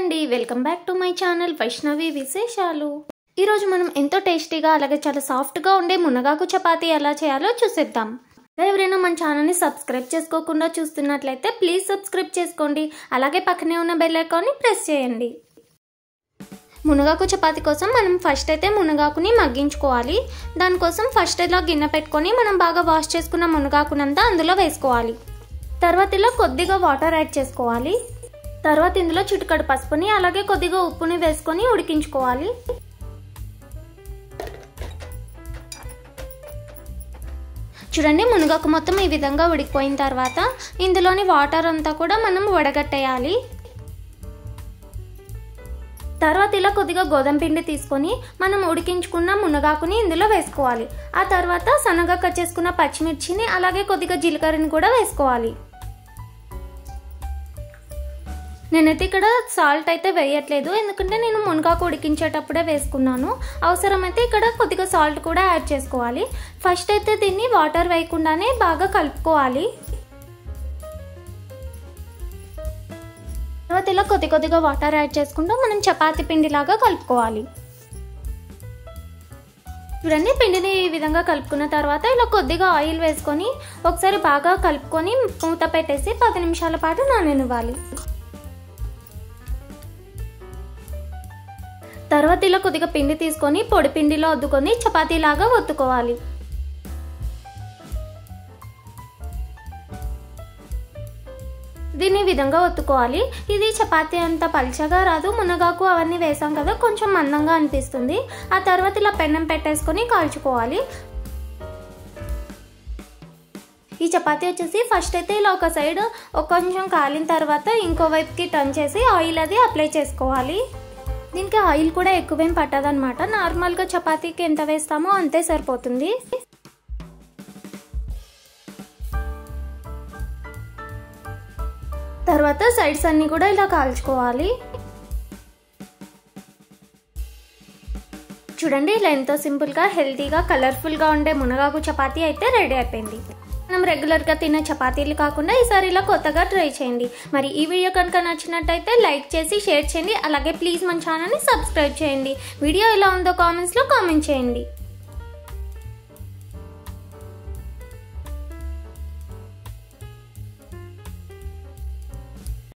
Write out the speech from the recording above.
అండి welcome back to my channel Vaishnavi విశేషాలు ఈరోజు మనం ఎంతో టేస్టీగా అలాగే చాలా సాఫ్ట్గా ఉండే మునగాకు చపాతీ ఎలా చేయాలో చూసేద్దాం ఎవరైనా మన ఛానల్ని సబ్స్క్రైబ్ చేసుకోకుండా చూస్తున్నట్లయితే ప్లీజ్ సబ్స్క్రైబ్ చేసుకోండి అలాగే పక్కనే ఉన్న బెల్ ఐకాన్ని ప్రెస్ చేయండి మునగాకు చపాతీ కోసం మనం ఫస్ట్ అయితే మునగాకుని మగ్గించుకోవాలి దానికోసం ఫస్ట్ ఇలా గిన్నె పెట్టుకొని మనం బాగా వాష్ చేసుకున్న మునగాకునంతా అందులో వేసుకోవాలి తర్వాత ఇలా కొద్దిగా వాటర్ యాడ్ చేసుకోవాలి తర్వాత ఇందులో చిటికడు పసుపుని అలాగే కొద్దిగా ఉప్పుని వేసుకొని ఉడికించుకోవాలి చూడండి మునగాకు మొత్తం ఈ విధంగా ఉడికిపోయిన తర్వాత ఇందులోని వాటర్ అంతా కూడా మనం వడగట్టేయాలి తర్వాత ఇలా కొద్దిగా గోధుమ పిండి తీసుకొని మనం ఉడికించుకున్న మునగాకుని ఇందులో వేసుకోవాలి ఆ తర్వాత సన్నగా కట్ చేసుకున్న పచ్చిమిర్చిని అలాగే కొద్దిగా జీలకర్రని కూడా వేసుకోవాలి నేనైతే ఇక్కడ సాల్ట్ అయితే వేయట్లేదు ఎందుకంటే నేను మునగాకు ఉడికించేటప్పుడే వేసుకున్నాను అవసరమైతే ఇక్కడ కొద్దిగా సాల్ట్ కూడా యాడ్ చేసుకోవాలి ఫస్ట్ అయితే దీన్ని వాటర్ వేయకుండానే బాగా కలుపుకోవాలి తర్వాత ఇలా కొద్ది కొద్దిగా వాటర్ యాడ్ చేసుకుంటూ మనం చపాతీ పిండిలాగా కలుపుకోవాలి చూడండి పిండిని ఈ విధంగా కలుపుకున్న తర్వాత ఇలా కొద్దిగా ఆయిల్ వేసుకొని ఒకసారి బాగా కలుపుకొని మూత పెట్టేసి పది నిమిషాల పాటు నాననివ్వాలి తర్వాత ఇలా కొద్దిగా పిండి తీసుకొని పొడి పిండిలో అద్దుకొని చపాతీలాగా ఒత్తుకోవాలి దీన్ని విధంగా ఒత్తుకోవాలి ఇది చపాతీ అంత పల్చగా రాదు మునగాకు అవన్నీ వేసాం కదా కొంచెం మందంగా అనిపిస్తుంది ఆ తర్వాత ఇలా పెన్నం పెట్టేసుకొని కాల్చుకోవాలి ఈ చపాతీ వచ్చేసి ఫస్ట్ అయితే ఇలా ఒక సైడ్ ఒక కొంచెం కాలిన తర్వాత ఇంకో వైపుకి టర్న్ చేసి ఆయిల్ అది అప్లై చేసుకోవాలి దీనికి ఆయిల్ కూడా ఎక్కువేం పట్టదనమాట నార్మల్గా చపాతీకి ఎంత వేస్తామో అంతే సరిపోతుంది తర్వాత సైడ్స్ అన్ని కూడా ఇలా కాల్చుకోవాలి చూడండి ఇలా ఎంతో సింపుల్గా హెల్తీగా కలర్ఫుల్గా ఉండే మునగాకు చపాతీ అయితే రెడీ అయిపోయింది మనం రెగ్యులర్గా తినే చపాతీలు కాకుండా ఈసారి ఇలా కొత్తగా ట్రై చేయండి మరి ఈ వీడియో కనుక నచ్చినట్టయితే లైక్ చేసి షేర్ చేయండి అలాగే ప్లీజ్ మన ఛానల్ని సబ్స్క్రైబ్ చేయండి వీడియో ఎలా ఉందో కామెంట్స్లో కామెంట్ చేయండి